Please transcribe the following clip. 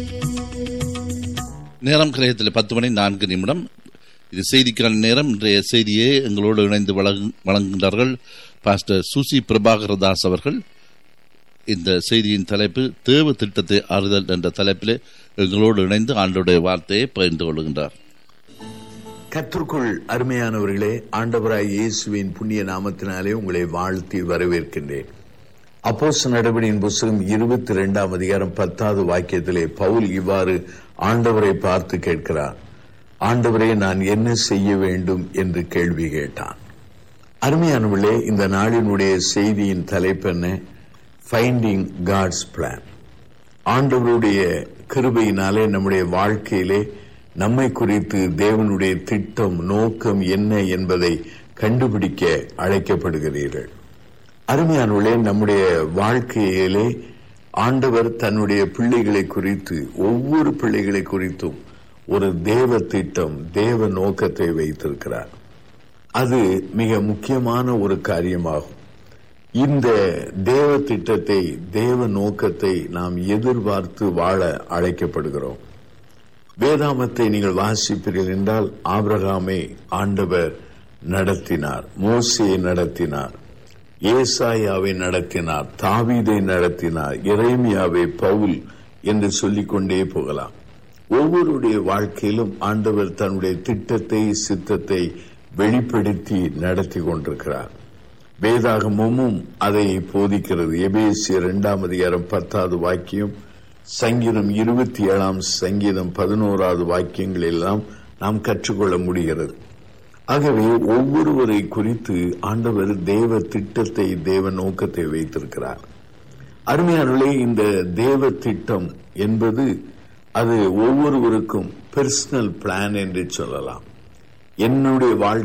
நேரம் கிரகத்தில் பத்து மணி நான்கு நிமிடம் இது செய்திக்கான நேரம் இன்றைய செய்தியை எங்களோடு இணைந்து வழங்கு- வழங்குகின்றார்கள் பாஸ்டர் சுசி பிரபாகரதாஸ் அவர்கள் இந்த செய்தியின் தலைப்பு தேவ திட்டத்தை ஆறுதல் என்ற தலைப்பிலே எங்களோடு இணைந்து ஆண்டுடைய வார்த்தையை பகிர்ந்து கொள்கின்றார் கற்றுக்குள் அருமையானவர்களே ஆண்டவராய் இயேசுவின் புண்ணிய நாமத்தினாலே உங்களை வாழ்த்தி வரவேற்கின்றேன் அப்போஸ் நடவடியின் புஸ்தகம் இருபத்தி இரண்டாம் அதிகாரம் பத்தாவது வாக்கியத்திலே பவுல் இவ்வாறு ஆண்டவரை பார்த்து கேட்கிறார் ஆண்டவரே நான் என்ன செய்ய வேண்டும் என்று கேள்வி கேட்டான் அருமையானவர்களே இந்த நாளினுடைய செய்தியின் தலைப்பு என்ன ஃபைண்டிங் காட்ஸ் பிளான் ஆண்டவருடைய கிருபையினாலே நம்முடைய வாழ்க்கையிலே நம்மை குறித்து தேவனுடைய திட்டம் நோக்கம் என்ன என்பதை கண்டுபிடிக்க அழைக்கப்படுகிறீர்கள் அருமையானவர்களே நம்முடைய வாழ்க்கையிலே ஆண்டவர் தன்னுடைய பிள்ளைகளை குறித்து ஒவ்வொரு பிள்ளைகளை குறித்தும் ஒரு தேவ திட்டம் தேவ நோக்கத்தை வைத்திருக்கிறார் அது மிக முக்கியமான ஒரு காரியமாகும் இந்த தேவ திட்டத்தை தேவ நோக்கத்தை நாம் எதிர்பார்த்து வாழ அழைக்கப்படுகிறோம் வேதாமத்தை நீங்கள் வாசிப்பீர்கள் என்றால் ஆபிரகாமை ஆண்டவர் நடத்தினார் மோசையை நடத்தினார் ஏசாயாவை நடத்தினார் தாவீதை நடத்தினார் இறைமியாவை பவுல் என்று சொல்லிக்கொண்டே போகலாம் ஒவ்வொருடைய வாழ்க்கையிலும் ஆண்டவர் தன்னுடைய திட்டத்தை சித்தத்தை வெளிப்படுத்தி நடத்தி கொண்டிருக்கிறார் வேதாகமும் அதை போதிக்கிறது எபேசிய இரண்டாம் அதிகாரம் பத்தாவது வாக்கியம் சங்கீதம் இருபத்தி ஏழாம் சங்கீதம் பதினோராவது வாக்கியங்கள் எல்லாம் நாம் கற்றுக்கொள்ள முடிகிறது ஆகவே ஒவ்வொருவரை குறித்து ஆண்டவர் தேவ திட்டத்தை தேவ நோக்கத்தை வைத்திருக்கிறார் அருமையானே இந்த தேவ திட்டம் என்பது அது ஒவ்வொருவருக்கும் பெர்சனல் பிளான் என்று சொல்லலாம் என்னுடைய வாழ்க்கை